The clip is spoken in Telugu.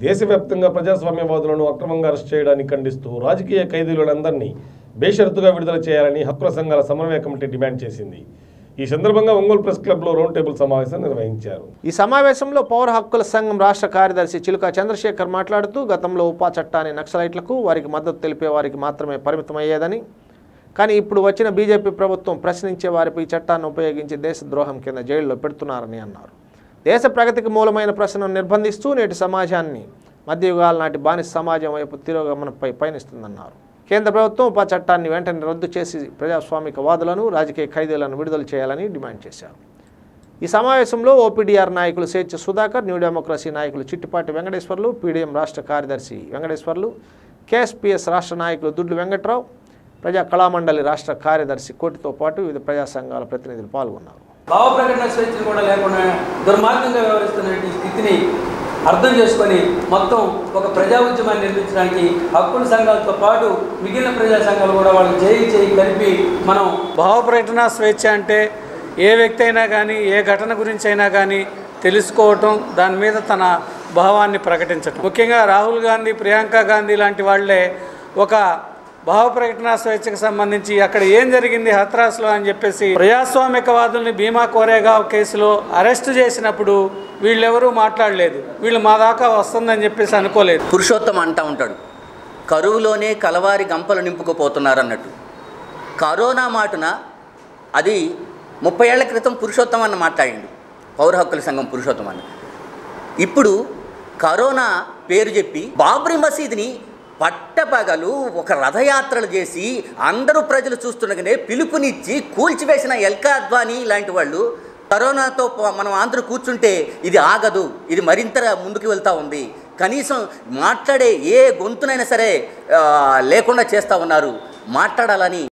దేశవ్యాప్తంగా ప్రజాస్వామ్యవాదులను అక్రమంగా అరెస్ట్ చేయడాన్ని ఖండిస్తూ రాజకీయ ఖైదీలందరినీ బేషరతుగా విడుదల చేయాలని హక్కుల సంఘాల సమన్వయ కమిటీ డిమాండ్ చేసింది ఈ సందర్భంగా ఒంగోలు ప్రెస్ క్లబ్లో రౌండ్ టేబుల్ సమావేశం నిర్వహించారు ఈ సమావేశంలో పౌర హక్కుల సంఘం రాష్ట్ర కార్యదర్శి చిలుక చంద్రశేఖర్ మాట్లాడుతూ గతంలో ఉపా చట్టాన్ని నక్సలైట్లకు వారికి మద్దతు తెలిపే వారికి మాత్రమే పరిమితమయ్యేదని కానీ ఇప్పుడు వచ్చిన బీజేపీ ప్రభుత్వం ప్రశ్నించే వారిపై ఈ చట్టాన్ని ఉపయోగించి దేశద్రోహం కింద జైల్లో పెడుతున్నారని అన్నారు దేశ ప్రగతికి మూలమైన ప్రశ్నను నిర్బంధిస్తూ నేటి సమాజాన్ని మధ్యయుగాల నాటి బానిస సమాజం వైపు తిరోగమనపై పయనిస్తుందన్నారు కేంద్ర ప్రభుత్వం ఉపా చట్టాన్ని వెంటనే రద్దు చేసి ప్రజాస్వామిక వాదులను రాజకీయ ఖైదీలను విడుదల చేయాలని డిమాండ్ చేశారు ఈ సమావేశంలో ఓపీడీఆర్ నాయకులు స్వేచ్ఛ సుధాకర్ న్యూ డెమోక్రసీ నాయకులు చిట్టిపాటి వెంకటేశ్వర్లు పీడీఎం రాష్ట్ర కార్యదర్శి వెంకటేశ్వర్లు కేఎస్పీఎస్ రాష్ట్ర నాయకులు దుడ్లు వెంకట్రావు ప్రజా కళామండలి రాష్ట్ర కార్యదర్శి కోటితో పాటు వివిధ ప్రజా సంఘాల ప్రతినిధులు పాల్గొన్నారు భావ ప్రకటన స్వేచ్ఛను కూడా లేకుండా దుర్మార్గంగా వ్యవహరిస్తున్న ఈ స్థితిని అర్థం చేసుకొని మొత్తం ఒక ప్రజా ఉద్యమాన్ని నిర్మించడానికి హక్కుల సంఘాలతో పాటు మిగిలిన ప్రజా సంఘాలు కూడా వాళ్ళకి చేయి చేయి కలిపి మనం భావ ప్రకటన స్వేచ్ఛ అంటే ఏ వ్యక్తి అయినా కానీ ఏ ఘటన గురించి అయినా కానీ తెలుసుకోవటం దాని మీద తన భావాన్ని ప్రకటించటం ముఖ్యంగా రాహుల్ గాంధీ ప్రియాంక గాంధీ లాంటి వాళ్ళే ఒక భావ ప్రకటన స్వేచ్ఛకు సంబంధించి అక్కడ ఏం జరిగింది హత్రాస్లో అని చెప్పేసి ప్రజాస్వామికవాదుల్ని భీమా కోరేగావ్ కేసులో అరెస్ట్ చేసినప్పుడు వీళ్ళెవరూ మాట్లాడలేదు వీళ్ళు మా దాకా వస్తుందని చెప్పేసి అనుకోలేదు పురుషోత్తం అంటా ఉంటాడు కరువులోనే కలవారి గంపలు నింపుకుపోతున్నారు అన్నట్టు కరోనా మాటున అది ముప్పై ఏళ్ల క్రితం పురుషోత్తం అన్న మాట్లాడిండు పౌర హక్కుల సంఘం పురుషోత్తం అన్న ఇప్పుడు కరోనా పేరు చెప్పి బాబ్రీ మసీదుని పట్టపగలు ఒక రథయాత్రలు చేసి అందరూ ప్రజలు చూస్తుండగానే పిలుపునిచ్చి కూల్చివేసిన ఎల్కా అద్వానీ లాంటి వాళ్ళు కరోనాతో ప- మనం అందరూ కూర్చుంటే ఇది ఆగదు ఇది మరింత ముందుకు వెళ్తూ ఉంది కనీసం మాట్లాడే ఏ గొంతునైనా సరే ఆ, లేకుండా చేస్తూ ఉన్నారు మాట్లాడాలని